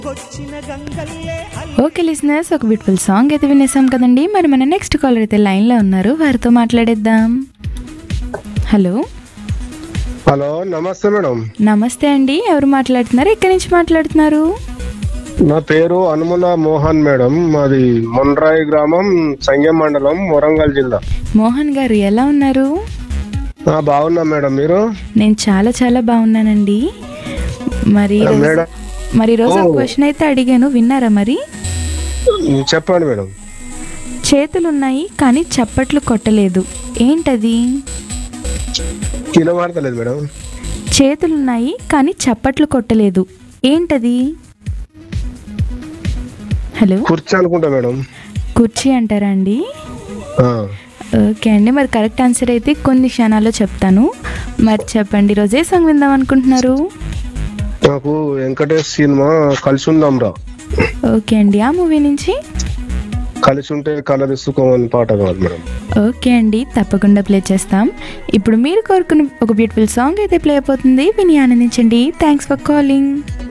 okay listeners ఒక beautiful song అయితే వినేసాం కదండి మరి మన నెక్స్ట్ కాలర్ అయితే లైన్లో ఉన్నారు వారితో మాట్లాడేద్దాం హలో హలో నమస్తే మేడం నమస్తే అండి ఎవరు మాట్లాడుతున్నారు ఎక్కడి నుంచి మాట్లాడుతున్నారు నా పేరు అనుముల మోహన్ మేడం మాది మొన్రాయి గ్రామం సంగం మండలం వరంగల్ జిల్లా మోహన్ గారు ఎలా ఉన్నారు ఆ, బాగున్నా మేడం మీరు నేను చాలా చాలా బాగున్నానండి మరి ఈ రోజు- మేడం మరి ఈరోజు ఒక క్వశ్చన్ అయితే అడిగాను విన్నారా మరి చెప్పండి మేడం చేతులున్నాయి కానీ చప్పట్లు కొట్టలేదు ఏంటది వినబడతలేదు మేడం చేతులున్నాయి కానీ చప్పట్లు కొట్టలేదు ఏంటది హలో కుర్చీ అనుకుంటా మేడం కుర్చీ అంటారా అండి ఆ, ఓకే అండి మరి కరెక్ట్ ఆన్సర్ అయితే కొన్ని క్షణాల్లో చెప్తాను మరి చెప్పండి ఈరోజు ఏ సాంగ్ విందాం అనుకుంటున్నారు నాకు వెంకటేష్ సినిమా కలిసి ఉందాం రా ఓకే అండి ఆ మూవీ నుంచి కలిసి ఉంటే కలరిసుకోమని పాట కావాలి మేడం ఓకే అండి తప్పకుండా ప్లే చేస్తాం ఇప్పుడు మీరు కోరుకున్న ఒక బ్యూటిఫుల్ సాంగ్ అయితే ప్లే అయిపోతుంది విని ఆనందించండి థ్యాంక్స్ ఫర్ కాలింగ్